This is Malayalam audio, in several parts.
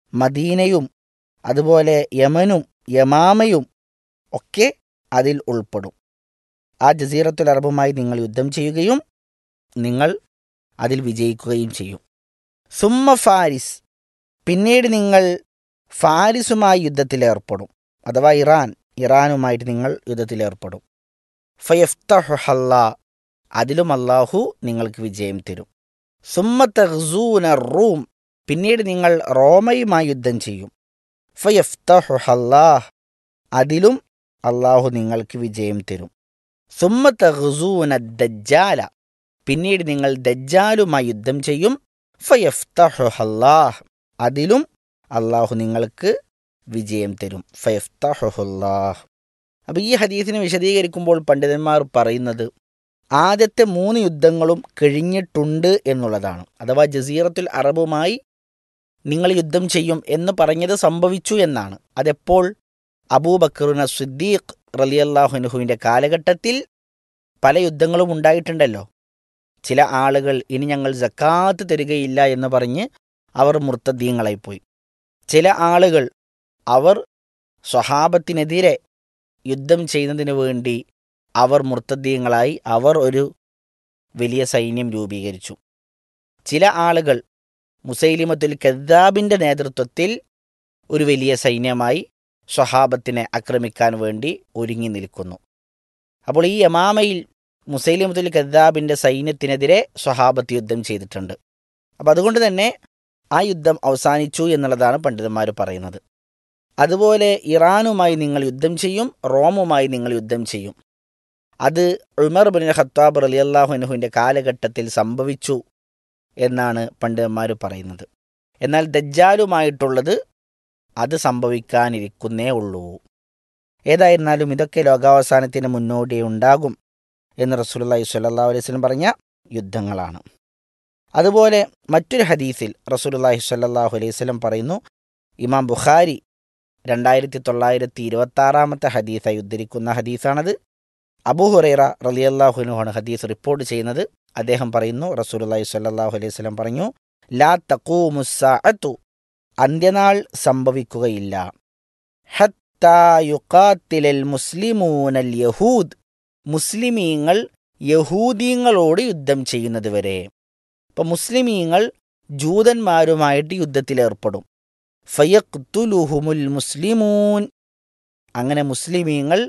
മദീനയും അതുപോലെ യമനും യമാമയും ഒക്കെ അതിൽ ഉൾപ്പെടും ആ ജസീറത്തുൽ അറബുമായി നിങ്ങൾ യുദ്ധം ചെയ്യുകയും നിങ്ങൾ അതിൽ വിജയിക്കുകയും ചെയ്യും സുമ്മ ഫാരിസ് പിന്നീട് നിങ്ങൾ ഫാരിസുമായി യുദ്ധത്തിലേർപ്പെടും അഥവാ ഇറാൻ ഇറാനുമായിട്ട് നിങ്ങൾ യുദ്ധത്തിലേർപ്പെടും ഫയഫ്തഹല്ല അതിലും അള്ളാഹു നിങ്ങൾക്ക് വിജയം തരും സുമ്മ തഹ്സൂന റൂം പിന്നീട് നിങ്ങൾ റോമയുമായി യുദ്ധം ചെയ്യും ഫയഫ്തഹല്ലാഹ് അതിലും അള്ളാഹു നിങ്ങൾക്ക് വിജയം തരും സുമ്മ തഹ്സൂന ദജ്ജാല പിന്നീട് നിങ്ങൾ ദജ്ജാലുമായി യുദ്ധം ചെയ്യും ഫയഫ്തഹല്ലാഹ് അതിലും അള്ളാഹു നിങ്ങൾക്ക് വിജയം തരും ഫയഫ്തഹുല്ലാഹ് അപ്പോൾ ഈ ഹദീസിനെ വിശദീകരിക്കുമ്പോൾ പണ്ഡിതന്മാർ പറയുന്നത് ആദ്യത്തെ മൂന്ന് യുദ്ധങ്ങളും കഴിഞ്ഞിട്ടുണ്ട് എന്നുള്ളതാണ് അഥവാ ജസീറത്തുൽ അറബുമായി നിങ്ങൾ യുദ്ധം ചെയ്യും എന്ന് പറഞ്ഞത് സംഭവിച്ചു എന്നാണ് അതെപ്പോൾ അബൂബക്കറുന സിദ്ദീഖ് റലിയല്ലാഹുനുഹുവിൻ്റെ കാലഘട്ടത്തിൽ പല യുദ്ധങ്ങളും ഉണ്ടായിട്ടുണ്ടല്ലോ ചില ആളുകൾ ഇനി ഞങ്ങൾ ജക്കാത്ത് തരികയില്ല എന്ന് പറഞ്ഞ് അവർ മുർത്തദ്ദീങ്ങളായിപ്പോയി ചില ആളുകൾ അവർ സ്വഹാബത്തിനെതിരെ യുദ്ധം ചെയ്യുന്നതിന് വേണ്ടി അവർ മുർത്തദ്ദീങ്ങളായി അവർ ഒരു വലിയ സൈന്യം രൂപീകരിച്ചു ചില ആളുകൾ മുസൈലിമത്തുൽ കദ്ദാബിൻ്റെ നേതൃത്വത്തിൽ ഒരു വലിയ സൈന്യമായി സ്വഹാബത്തിനെ ആക്രമിക്കാൻ വേണ്ടി ഒരുങ്ങി നിൽക്കുന്നു അപ്പോൾ ഈ യമാമയിൽ മുസൈലിമത്തുൽ കദ്ദാബിൻ്റെ സൈന്യത്തിനെതിരെ സ്വഹാബത്ത് യുദ്ധം ചെയ്തിട്ടുണ്ട് അപ്പോൾ അതുകൊണ്ട് തന്നെ ആ യുദ്ധം അവസാനിച്ചു എന്നുള്ളതാണ് പണ്ഡിതന്മാർ പറയുന്നത് അതുപോലെ ഇറാനുമായി നിങ്ങൾ യുദ്ധം ചെയ്യും റോമുമായി നിങ്ങൾ യുദ്ധം ചെയ്യും അത് ഉമർ ബിൻ ഖത്താബ് അലി അള്ളാഹുനുഹുവിൻ്റെ കാലഘട്ടത്തിൽ സംഭവിച്ചു എന്നാണ് പണ്ഡിതന്മാർ പറയുന്നത് എന്നാൽ ദജ്ജാലുമായിട്ടുള്ളത് അത് സംഭവിക്കാനിരിക്കുന്നേ ഉള്ളൂ ഏതായിരുന്നാലും ഇതൊക്കെ ലോകാവസാനത്തിന് മുന്നോടി ഉണ്ടാകും എന്ന് റസൂലുള്ളാഹി സ്വല്ലല്ലാഹു അലൈഹി വസല്ലം പറഞ്ഞ യുദ്ധങ്ങളാണ് അതുപോലെ മറ്റൊരു ഹദീസിൽ റസൂലുള്ളാഹി സ്വല്ലല്ലാഹു അലൈഹി വസല്ലം പറയുന്നു ഇമാം ബുഖാരി രണ്ടായിരത്തി തൊള്ളായിരത്തി ഇരുപത്തി ആറാമത്തെ ഹദീസായി ഉദ്ധരിക്കുന്ന ഹദീസാണത് അബൂ ഹുറൈറ റളിയല്ലാഹുനുമാണ് ഹദീസ് റിപ്പോർട്ട് ചെയ്യുന്നത് അദ്ദേഹം പറയുന്നു റസൂലുള്ളാഹി സ്വല്ലല്ലാഹു അലൈഹി വസല്ലം പറഞ്ഞു ലാ തഖൂമുസ്സാഅത്തു അന്ത്യനാൾ സംഭവിക്കുകയില്ല ഹത്താ യുഖാത്തിലൽ മുസ്ലിമൂനൽ യഹൂദ് മുസ്ലിമീങ്ങൾ യഹൂദീങ്ങളോട് യുദ്ധം ചെയ്യുന്നത് വരെ ഇപ്പം മുസ്ലിമീങ്ങൾ ജൂതന്മാരുമായിട്ട് യുദ്ധത്തിലേർപ്പെടും ഫയഖ്തുലുഹുമുൽ മുസ്ലിമൂൻ അങ്ങനെ മുസ്ലിമീങ്ങൾ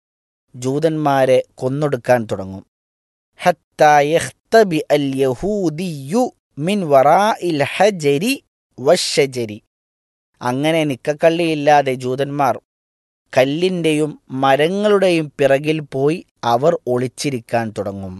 ജൂതന്മാരെ കൊന്നൊടുക്കാൻ തുടങ്ങും ഹത്താ യഖ്തബി അൽ യഹൂദിയു മിൻ വറാഇൽ ഹജരി വഷജരി അങ്ങനെ നിക്കക്കള്ളിയില്ലാതെ ജൂതന്മാർ കല്ലിൻ്റെയും മരങ്ങളുടെയും പിറകിൽ പോയി അവർ ഒളിച്ചിരിക്കാൻ തുടങ്ങും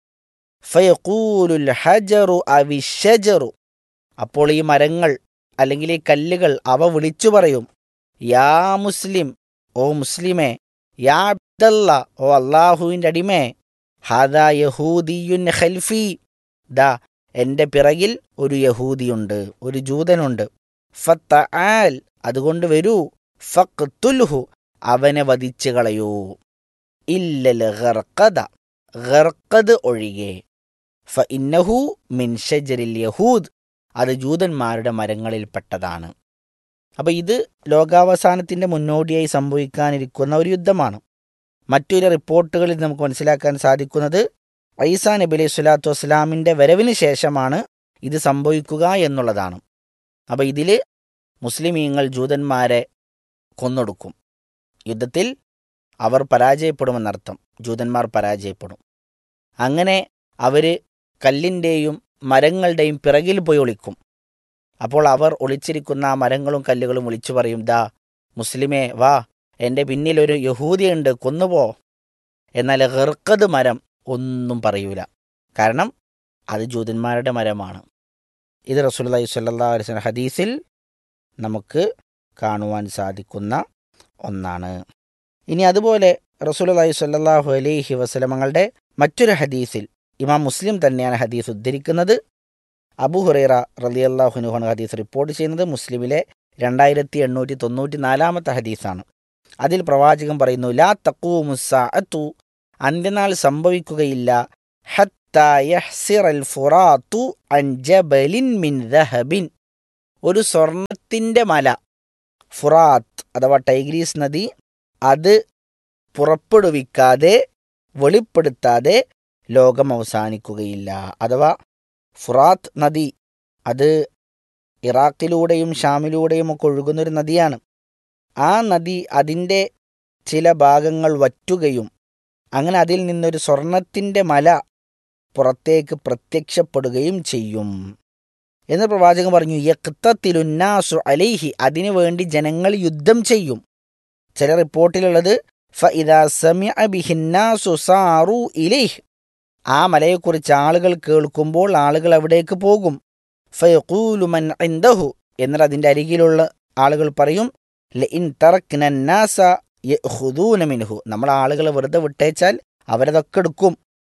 ഫയഖൂലുൽ ഹജറു അവിഷജറു അപ്പോൾ ഈ മരങ്ങൾ അല്ലെങ്കിൽ ഈ കല്ലുകൾ അവ വിളിച്ചു പറയും യാ മുസ്ലിം ഓ മുസ്ലിമേ യാ അബ്ദല്ല ഓ അള്ളാഹുവിൻ്റെ അടിമേ ഹാദാ യഹൂദിയുൻ ഖൽഫി ദാ എൻ്റെ പിറകിൽ ഒരു യഹൂദിയുണ്ട് ഒരു ജൂതനുണ്ട് ഫത്തആൽ അതുകൊണ്ട് വരൂ ഫഖ്തുൽഹു അവനെ വധിച്ചു കളയൂ ഇല്ലൽ ഗർഖദ ഗർഖദ് ഒഴികെ ഫ ഇന്നഹു മിൻ ഷജരിൽ യഹൂദ് അത് ജൂതന്മാരുടെ മരങ്ങളിൽപ്പെട്ടതാണ് അപ്പോൾ ഇത് ലോകാവസാനത്തിൻ്റെ മുന്നോടിയായി സംഭവിക്കാനിരിക്കുന്ന ഒരു യുദ്ധമാണ് മറ്റൊരു റിപ്പോർട്ടുകളിൽ നമുക്ക് മനസ്സിലാക്കാൻ സാധിക്കുന്നത് ഐസാ നബി അലൈഹി സ്വലാത്തു വസ്സലാമിൻ്റെ വരവിന് ശേഷമാണ് ഇത് സംഭവിക്കുക എന്നുള്ളതാണ് അപ്പോൾ ഇതിൽ മുസ്ലിമീങ്ങൾ ജൂതന്മാരെ കൊന്നൊടുക്കും യുദ്ധത്തിൽ അവർ പരാജയപ്പെടുമെന്നർത്ഥം ജൂതന്മാർ പരാജയപ്പെടും അങ്ങനെ അവർ കല്ലിൻ്റെയും മരങ്ങളുടെയും പിറകിൽ പോയി ഒളിക്കും അപ്പോൾ അവർ ഒളിച്ചിരിക്കുന്ന ആ മരങ്ങളും കല്ലുകളും വിളിച്ചു പറയും ദാ മുസ്ലിമേ വാ എൻ്റെ പിന്നിൽ ഒരു യഹൂദിയുണ്ട് കൊന്നുപോ എന്നാൽ ഹെർക്കത് മരം ഒന്നും പറയൂല കാരണം അത് ജൂതന്മാരുടെ മരമാണ് ഇത് റസൂലുള്ളാഹി സ്വല്ലല്ലാഹു അലൈഹി വസല്ലം ഹദീസിൽ നമുക്ക് കാണുവാൻ സാധിക്കുന്ന ഒന്നാണ് ഇനി അതുപോലെ റസൂലുള്ളാഹി സ്വല്ലല്ലാഹു അലൈഹി വസല്ലമങ്ങളുടെ മറ്റൊരു ഹദീസിൽ ഇമാം മുസ്ലിം തന്നെയാണ് ഹദീസ് ഉദ്ധരിക്കുന്നത് അബു ഹുറൈറ റളിയല്ലാഹുനുഹാണ് ഹദീസ് റിപ്പോർട്ട് ചെയ്യുന്നത് മുസ്ലിമിലെ രണ്ടായിരത്തി എണ്ണൂറ്റി തൊണ്ണൂറ്റി നാലാമത്തെ ഹദീസാണ് അതിൽ പ്രവാചകൻ പറയുന്നു ലാ തഖൂമുസ്സാഅത്തു അന്ത്യനാൾ സംഭവിക്കുകയില്ല ഹത്താ യഹ്സിറൽ ഫുറാത്തു അൻ ജബലിൻ മിൻ ദഹബിൻ ഒരു സ്വർണത്തിൻ്റെ മല ഫുറാത്ത് അഥവാ ടൈഗ്രീസ് നദി അത് പുറപ്പെടുവിക്കാതെ വെളിപ്പെടുത്താതെ ലോകം അവസാനിക്കുകയില്ല അഥവാ ഫുറാത്ത് നദി അത് ഇറാഖിലൂടെയും ഷാമിലൂടെയും ഒക്കെ ഒഴുകുന്നൊരു നദിയാണ് ആ നദി അതിൻ്റെ ചില ഭാഗങ്ങൾ വറ്റുകയും അങ്ങനെ അതിൽ നിന്നൊരു സ്വർണത്തിൻ്റെ മല പുറത്തേക്ക് പ്രത്യക്ഷപ്പെടുകയും ചെയ്യും എന്ന് പ്രവാചകൻ പറഞ്ഞു യക്തത്തിലുന്നാസു അലൈഹി അതിനു വേണ്ടി ജനങ്ങൾ യുദ്ധം ചെയ്യും ചില റിപ്പോർട്ടിലുള്ളത് ഫഇദാ സമിഅ ബിഹിന്നാസു സാറു ഇലൈഹ് ആ മലയെക്കുറിച്ച് ആളുകൾ കേൾക്കുമ്പോൾ ആളുകൾ അവിടേക്ക് പോകും ഫയഖൂലു മൻ ഇൻദഹു എന്നിട്ട് അതിൻ്റെ അരികിലുള്ള ആളുകൾ പറയും ലഇൻ തറക്ന നാസ യഖുദൂന മിൻഹു നമ്മൾ ആളുകളെ വെറുതെ വിട്ടേച്ചാൽ അവരതൊക്കെ എടുക്കും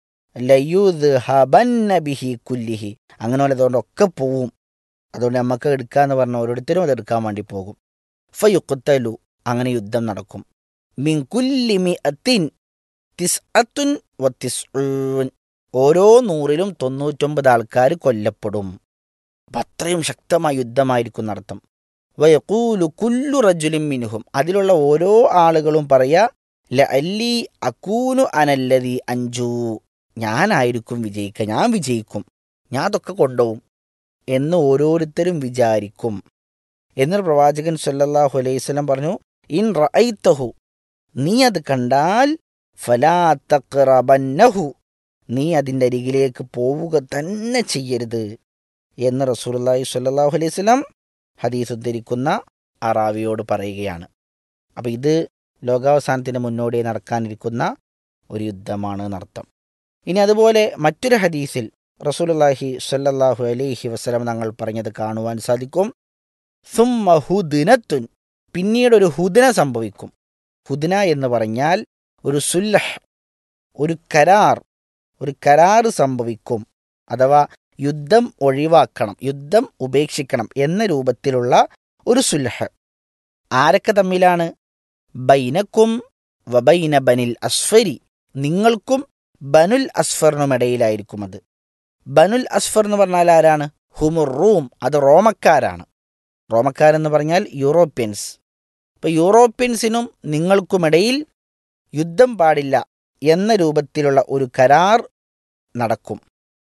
ലയുദ്ഹബന്ന ബിഹി കുല്ലിഹി അങ്ങനെ അതുകൊണ്ടൊക്കെ പോവും അതുകൊണ്ട് നമുക്ക് എടുക്കാന്ന് പറഞ്ഞ ഓരോരുത്തരും അത് എടുക്കാൻ വേണ്ടി പോകും ഫയുക്കുത്തലു അങ്ങനെ യുദ്ധം നടക്കും മിൻ കുല്ലി മിഅത്തിൻ തിസ്അത്തുൻ വത്തിസ്ഊൻ ഓരോ നൂറിലും തൊണ്ണൂറ്റൊമ്പത് ആൾക്കാർ കൊല്ലപ്പെടും അപ്പം അത്രയും ശക്തമായ യുദ്ധമായിരിക്കും നടത്തം വയക്കൂലു കുല്ലു റജുലിൻ മിനുഹും അതിലുള്ള ഓരോ ആളുകളും പറയാ ല അല്ലി അക്കൂനു അനല്ലതി അഞ്ചു ഞാനായിരിക്കും വിജയിക്കുക ഞാൻ വിജയിക്കും ഞാൻ അതൊക്കെ കൊണ്ടുപോകും എന്ന് ഓരോരുത്തരും വിചാരിക്കും എന്നൊരു പ്രവാചകൻ സല്ലല്ലാഹു അലൈഹി വസല്ലം പറഞ്ഞു ഇൻ റഅയ്തഹു നീ അത് കണ്ടാൽ ഫലാ തഖറബന്നഹു നീ അതിൻ്റെ അരികിലേക്ക് പോവുക തന്നെ ചെയ്യരുത് എന്ന് റസൂലുള്ളാഹി സ്വല്ലല്ലാഹു അലൈഹി വസല്ലം ഹദീസ് ഉദ്ധരിക്കുന്ന അറാവിയോട് പറയുകയാണ് അപ്പോൾ ഇത് ലോകാവസാനത്തിന് മുന്നോടി നടക്കാനിരിക്കുന്ന ഒരു യുദ്ധമാണ് എന്നർത്ഥം ഇനി അതുപോലെ മറ്റൊരു ഹദീസിൽ റസൂലുള്ളാഹി സ്വല്ലല്ലാഹു അലൈഹി വസല്ലം തങ്ങൾ പറഞ്ഞത് കാണുവാൻ സാധിക്കും സുമ്മ ഹുദിനത്തുൻ പിന്നീട് ഒരു ഹുദിന സംഭവിക്കും ഹുദിന എന്ന് പറഞ്ഞാൽ ഒരു സുല്ലഹ് ഒരു കരാർ ഒരു കരാറ് സംഭവിക്കും അഥവാ യുദ്ധം ഒഴിവാക്കണം യുദ്ധം ഉപേക്ഷിക്കണം എന്ന രൂപത്തിലുള്ള ഒരു സുല്ലഹ് ആരൊക്കെ തമ്മിലാണ് ബൈനക്കും വബൈന ബനിൽ അസ്ഫരി നിങ്ങൾക്കും ബനുൽ അസ്ഫറിനുമിടയിലായിരിക്കും അത് ബനുൽ അസ്ഫർ എന്ന് പറഞ്ഞാൽ ആരാണ് ഹുമുർ റൂം അത് റോമക്കാരാണ് റോമക്കാരെന്ന് പറഞ്ഞാൽ യൂറോപ്യൻസ് ഇപ്പോൾ യൂറോപ്യൻസിനും നിങ്ങൾക്കുമിടയിൽ യുദ്ധം പാടില്ല എന്ന രൂപത്തിലുള്ള ഒരു കരാർ നടക്കും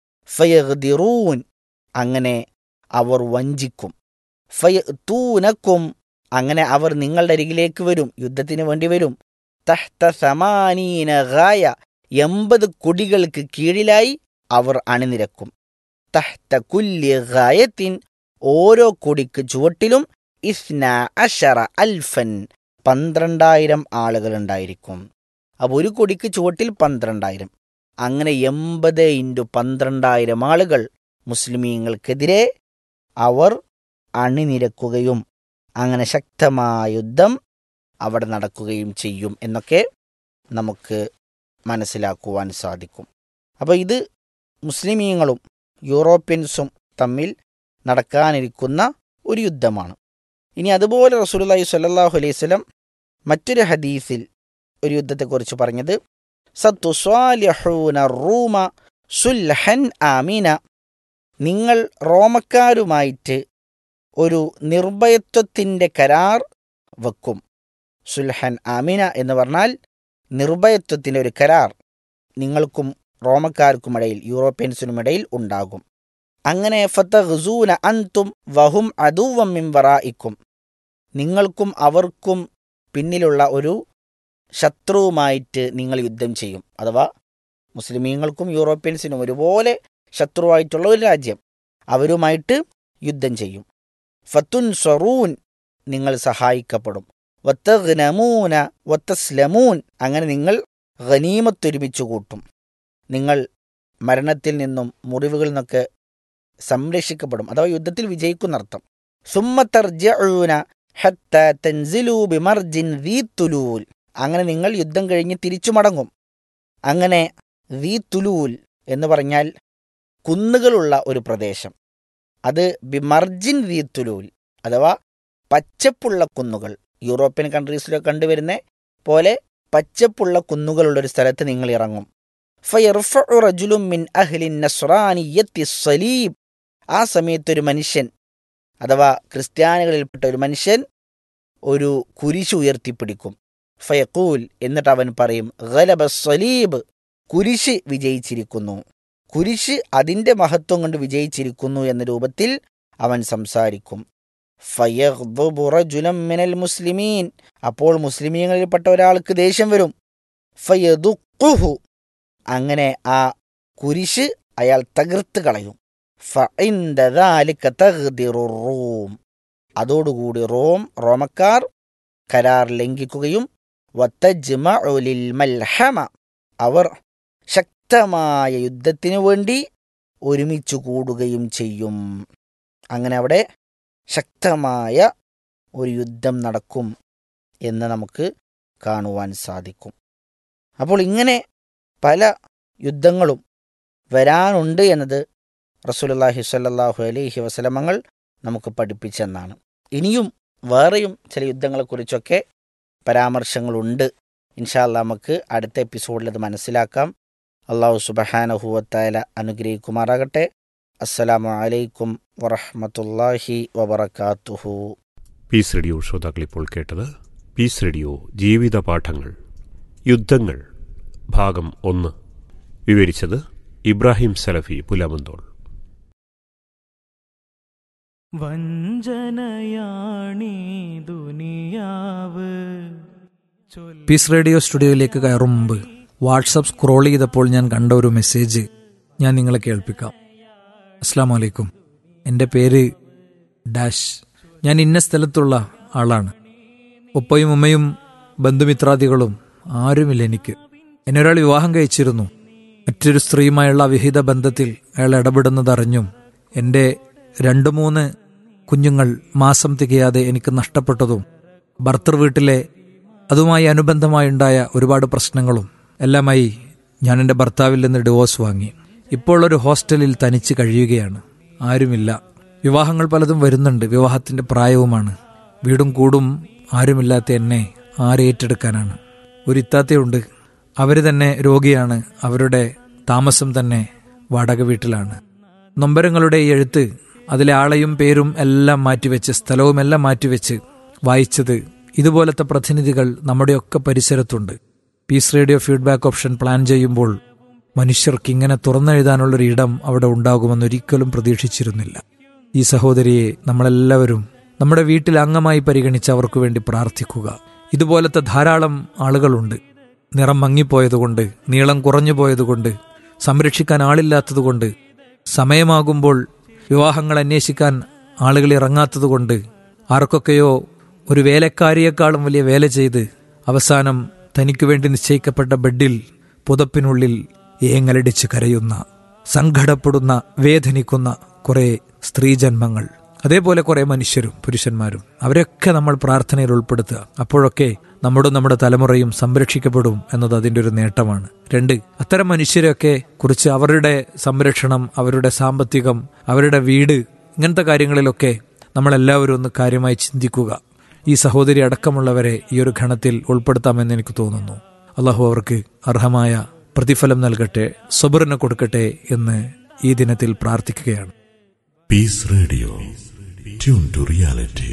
ഫയഹ്ദിറൂൻ അങ്ങനെ അവർ വഞ്ചിക്കും ഫയത്തൂനക്കും അങ്ങനെ അവർ നിങ്ങളുടെ അരികിലേക്ക് വരും യുദ്ധത്തിന് വേണ്ടി വരും തഹ്ത സമാനീന ഗായ എൺപത് കൊടികൾക്ക് കീഴിലായി അവർ അണിനിരക്കും തഹ്ത കുല്യ ഗായത്തിൻ ഓരോ കൊടിക്ക് ചുവട്ടിലും ഇസ്ന അഷറ അൽഫൻ പന്ത്രണ്ടായിരം ആളുകൾ ഉണ്ടായിരിക്കും അപ്പോൾ ഒരു കൊടിക്ക് ചുവട്ടിൽ പന്ത്രണ്ടായിരം അങ്ങനെ എൺപത് ഇൻറ്റു പന്ത്രണ്ടായിരം ആളുകൾ മുസ്ലിമീങ്ങൾക്കെതിരെ അവർ അണിനിരക്കുകയും അങ്ങനെ ശക്തമായ യുദ്ധം അവിടെ നടക്കുകയും ചെയ്യും എന്നൊക്കെ നമുക്ക് മനസ്സിലാക്കുവാൻ സാധിക്കും അപ്പോൾ ഇത് മുസ്ലിമീങ്ങളും യൂറോപ്യൻസും തമ്മിൽ നടക്കാനിരിക്കുന്ന ഒരു യുദ്ധമാണ് ഇനി അതുപോലെ റസൂലുള്ളാഹി സ്വല്ലല്ലാഹു അലൈഹി വസല്ലം മറ്റൊരു ഹദീസിൽ ഒരു യുദ്ധത്തെക്കുറിച്ച് പറഞ്ഞത് സത്തുസ്വാലിഹൂന റൂമ സുൽഹൻ ആമീന നിങ്ങൾ റോമക്കാരുമായിട്ട് ഒരു നിർഭയത്വത്തിൻ്റെ കരാർ വെക്കും സുൽഹൻ ആമിന എന്ന് പറഞ്ഞാൽ നിർഭയത്വത്തിൻ്റെ ഒരു കരാർ നിങ്ങൾക്കും റോമക്കാർക്കുമിടയിൽ യൂറോപ്യൻസിനുമിടയിൽ ഉണ്ടാകും അങ്ങനെ ഫത്തഹസൂന അൻതും വഹും അതുവം മിംവറായിക്കും നിങ്ങൾക്കും അവർക്കും പിന്നിലുള്ള ഒരു ശത്രുവുമായിട്ട് നിങ്ങൾ യുദ്ധം ചെയ്യും അഥവാ മുസ്ലിമീങ്ങൾക്കും യൂറോപ്യൻസിനും ഒരുപോലെ ശത്രുവായിട്ടുള്ള ഒരു രാജ്യം അവരുമായിട്ട് യുദ്ധം ചെയ്യും ഫത്തുൻ സ്വറൂൻ നിങ്ങൾ സഹായിക്കപ്പെടും വത്തഗ്നമൂന വത്തസ്ലമൂൻ അങ്ങനെ നിങ്ങൾ ഖനീമത്തൊരുമിച്ച് കൂട്ടും നിങ്ങൾ മരണത്തിൽ നിന്നും മുറിവുകളിൽ നിന്നൊക്കെ സംരക്ഷിക്കപ്പെടും അഥവാ യുദ്ധത്തിൽ വിജയിക്കുന്നർത്ഥം സുമ്മത്തർജൂന ഹത്ത തൻസിലു ബിമർജിൻ തുലൂൽ അങ്ങനെ നിങ്ങൾ യുദ്ധം കഴിഞ്ഞ് തിരിച്ചു മടങ്ങും അങ്ങനെ തുലൂൽ എന്ന് പറഞ്ഞാൽ കുന്നുകളുള്ള ഒരു പ്രദേശം അത് ബിമർജിൻ തുലൂൽ അഥവാ പച്ചപ്പുള്ള കുന്നുകൾ യൂറോപ്യൻ കൺട്രീസിലൊക്കെ കണ്ടുവരുന്ന പോലെ പച്ചപ്പുള്ള കുന്നുകളുള്ള ഒരു സ്ഥലത്ത് നിങ്ങൾ ഇറങ്ങും ഫയർഫഉ റജുലുൻ മിൻ അഹ്ലി നസ്രാനിയത്തി സലീബ് ആ സമയത്തൊരു മനുഷ്യൻ അഥവാ ക്രിസ്ത്യാനികളിൽപ്പെട്ട ഒരു മനുഷ്യൻ ഒരു കുരിശ് ഉയർത്തിപ്പിടിക്കും ഫയക്കൂൽ എന്നിട്ട് അവൻ പറയും ഗലബ സലീബ് കുരിശ് വിജയിച്ചിരിക്കുന്നു കുരിശ് അതിൻ്റെ മഹത്വം കൊണ്ട് വിജയിച്ചിരിക്കുന്നു എന്ന രൂപത്തിൽ അവൻ സംസാരിക്കും ഫയഗ്ദുബു റജുലൻ മിനൽ മുസ്ലിമീൻ അപ്പോൾ മുസ്ലിമീങ്ങളിൽപ്പെട്ട ഒരാൾക്ക് ദേഷ്യം വരും ഫയദുഖുഹു അങ്ങനെ ആ കുരിശ് അയാൾ തകർത്ത് കളയും ഫഇൻദ ദാലിക തഗ്ദിറു റൂം അതോടുകൂടി റോം റോമക്കാർ കരാർ ലംഘിക്കുകയും വത്തജ്മഉ ലിൽ മൽഹമ അവർ ശക്തമായ യുദ്ധത്തിനു വേണ്ടി ഒരുമിച്ച് കൂടുകയും ചെയ്യും അങ്ങനെ അവിടെ ശക്തമായ ഒരു യുദ്ധം നടക്കും എന്ന് നമുക്ക് കാണുവാൻ സാധിക്കും അപ്പോൾ ഇങ്ങനെ പല യുദ്ധങ്ങളും വരാനുണ്ട് എന്നത് റസൂലുള്ളാഹി സ്വല്ലല്ലാഹു അലൈഹി വസല്ലമങ്ങൾ നമുക്ക് പഠിപ്പിച്ചെന്നാണ് ഇനിയും വേറെയും ചില യുദ്ധങ്ങളെക്കുറിച്ചൊക്കെ പരാമർശങ്ങളുണ്ട് ഇൻഷാല്ല നമുക്ക് അടുത്ത എപ്പിസോഡിൽ അത് മനസ്സിലാക്കാം അള്ളാഹു സുബഹാനഹുവത്തായ അനുഗ്രഹിക്കുമാറാകട്ടെ അസ്സലാമു അലൈക്കും വറഹ്മത്തുള്ളാഹി വബറകാതുഹു പീസ് റേഡിയോ ശ്രോതാക്കൾ ഇപ്പോൾ കേട്ടത് പീസ് റേഡിയോ ജീവിത പാഠങ്ങൾ യുദ്ധങ്ങൾ ഭാഗം ഒന്ന് വിവരിച്ചത് ഇബ്രാഹിം സലഫി പുലമന്തോൾ വഞ്ചനയാണീ ദുനിയാവ് പീസ് റേഡിയോ സ്റ്റുഡിയോയിലേക്ക് കയറും മുമ്പ് വാട്സപ്പ് സ്ക്രോൾ ചെയ്തപ്പോൾ ഞാൻ കണ്ട ഒരു മെസ്സേജ് ഞാൻ നിങ്ങളെ കേൾപ്പിക്കാം അസ്സാം വലൈക്കും എൻ്റെ പേര് ഡാഷ് ഞാൻ ഇന്ന സ്ഥലത്തുള്ള ആളാണ് ഉപ്പയും ഉമ്മയും ബന്ധുമിത്രാദികളും ആരുമില്ല എനിക്ക് എന്നെ ഒരാൾ വിവാഹം കഴിച്ചിരുന്നു മറ്റൊരു സ്ത്രീയുമായുള്ള അവിഹിത ബന്ധത്തിൽ അയാൾ ഇടപെടുന്നതറിഞ്ഞും എൻ്റെ രണ്ട് മൂന്ന് കുഞ്ഞുങ്ങൾ മാസം തികയാതെ എനിക്ക് നഷ്ടപ്പെട്ടതും ഭർത്തൃ വീട്ടിലെ അതുമായി അനുബന്ധമായുണ്ടായ ഒരുപാട് പ്രശ്നങ്ങളും എല്ലാമായി ഞാൻ എൻ്റെ ഭർത്താവിൽ നിന്ന് ഡിവോഴ്സ് വാങ്ങി ഇപ്പോൾ ഒരു ഹോസ്റ്റലിൽ തനിച്ച് കഴിയുകയാണ് ആരുമില്ല വിവാഹങ്ങൾ പലതും വരുന്നുണ്ട് വിവാഹത്തിന്റെ പ്രായവുമാണ് വീടും കൂടും ആരുമില്ലാത്ത എന്നെ ആരേറ്റെടുക്കാനാണ് ഒരു ഇത്താത്തയുണ്ട് അവർ തന്നെ രോഗിയാണ് അവരുടെ താമസം തന്നെ വാടക വീട്ടിലാണ് നൊമ്പരങ്ങളുടെ ഈ എഴുത്ത് അതിലെ ആളെയും പേരും എല്ലാം മാറ്റിവെച്ച് സ്ഥലവും എല്ലാം മാറ്റിവെച്ച് വായിച്ചത് ഇതുപോലത്തെ പ്രതിനിധികൾ നമ്മുടെയൊക്കെ പരിസരത്തുണ്ട് peace radio feedback option plan ചെയ്യുമ്പോൾ മനുഷ്യർക്ക് ഇങ്ങനെ തുറന്നെഴുതാനുള്ളൊരു ഇടം അവിടെ ഉണ്ടാകുമെന്ന് ഒരിക്കലും പ്രതീക്ഷിച്ചിരുന്നില്ല ഈ സഹോദരിയെ നമ്മളെല്ലാവരും നമ്മുടെ വീട്ടിൽ അംഗമായി പരിഗണിച്ച് അവർക്ക് വേണ്ടി പ്രാർത്ഥിക്കുക ഇതുപോലത്തെ ധാരാളം ആളുകളുണ്ട് നിറം മങ്ങിപ്പോയതുകൊണ്ട് നീളം കുറഞ്ഞു പോയതുകൊണ്ട് സംരക്ഷിക്കാൻ ആളില്ലാത്തതുകൊണ്ട് സമയമാകുമ്പോൾ വിവാഹങ്ങൾ അന്വേഷിക്കാൻ ആളുകൾ ഇറങ്ങാത്തതുകൊണ്ട് ആർക്കൊക്കെയോ ഒരു വേലക്കാരിയേക്കാളും വലിയ വേല ചെയ്ത് അവസാനം തനിക്ക് വേണ്ടി നിശ്ചയിക്കപ്പെട്ട ബെഡിൽ പുതപ്പിനുള്ളിൽ ഏങ്ങലടിച്ച് കരയുന്ന സങ്കടപ്പെടുന്ന വേദനിക്കുന്ന കുറെ സ്ത്രീജന്മങ്ങൾ അതേപോലെ കുറെ മനുഷ്യരും പുരുഷന്മാരും അവരൊക്കെ നമ്മൾ പ്രാർത്ഥനയിൽ ഉൾപ്പെടുത്തുക അപ്പോഴൊക്കെ നമ്മുടെ നമ്മുടെ തലമുറയും സംരക്ഷിക്കപ്പെടും എന്നത് അതിൻ്റെ ഒരു നേട്ടമാണ് രണ്ട് അത്തരം മനുഷ്യരെയൊക്കെ കുറിച്ച് അവരുടെ സംരക്ഷണം അവരുടെ സാമ്പത്തികം അവരുടെ വീട് ഇങ്ങനത്തെ കാര്യങ്ങളിലൊക്കെ നമ്മളെല്ലാവരും ഒന്ന് കാര്യമായി ചിന്തിക്കുക ഈ സഹോദരി അടക്കമുള്ളവരെ ഈ ഒരു ഘണത്തിൽ ഉൾപ്പെടുത്താമെന്ന് എനിക്ക് തോന്നുന്നു അള്ളാഹു അവർക്ക് അർഹമായ പ്രതിഫലം നൽകട്ടെ സബറിന് കൊടുക്കട്ടെ എന്ന് ഈ ദിനത്തിൽ പ്രാർത്ഥിക്കുകയാണ് Peace Radio. Tune to reality.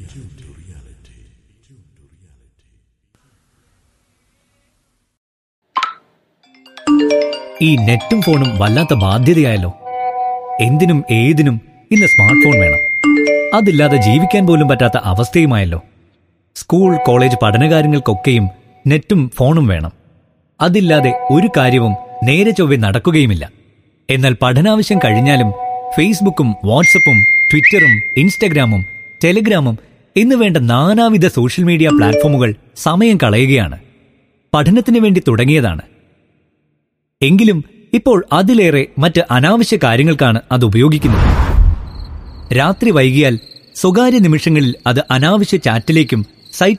ഈ നെറ്റും ഫോണും വല്ലാത്ത ബാധ്യതയായല്ലോ എന്തിനും ഏതിനും ഇന്ന് സ്മാർട്ട് ഫോൺ വേണം അതില്ലാതെ ജീവിക്കാൻ പോലും പറ്റാത്ത അവസ്ഥയുമായല്ലോ സ്കൂൾ കോളേജ് പഠനകാര്യങ്ങൾക്കൊക്കെയും നെറ്റും ഫോണും വേണം അതില്ലാതെ ഒരു കാര്യവും നേരെ ചൊവ്വെ നടക്കുകയുമില്ല എന്നാൽ പഠനാവശ്യം കഴിഞ്ഞാലും ഫേസ്ബുക്കും വാട്സപ്പും ട്വിറ്ററും ഇൻസ്റ്റഗ്രാമും ടെലിഗ്രാമും എന്ന് വേണ്ട നാനാവിധ സോഷ്യൽ മീഡിയ പ്ലാറ്റ്ഫോമുകൾ സമയം കളയുകയാണ് പഠനത്തിന് വേണ്ടി തുടങ്ങിയതാണ് എങ്കിലും ഇപ്പോൾ അതിലേറെ മറ്റ് അനാവശ്യ കാര്യങ്ങൾക്കാണ് അത് ഉപയോഗിക്കുന്നത് രാത്രി വൈകിയാൽ സ്വകാര്യ നിമിഷങ്ങളിൽ അത് അനാവശ്യ ചാറ്റിലേക്കും സൈറ്റ്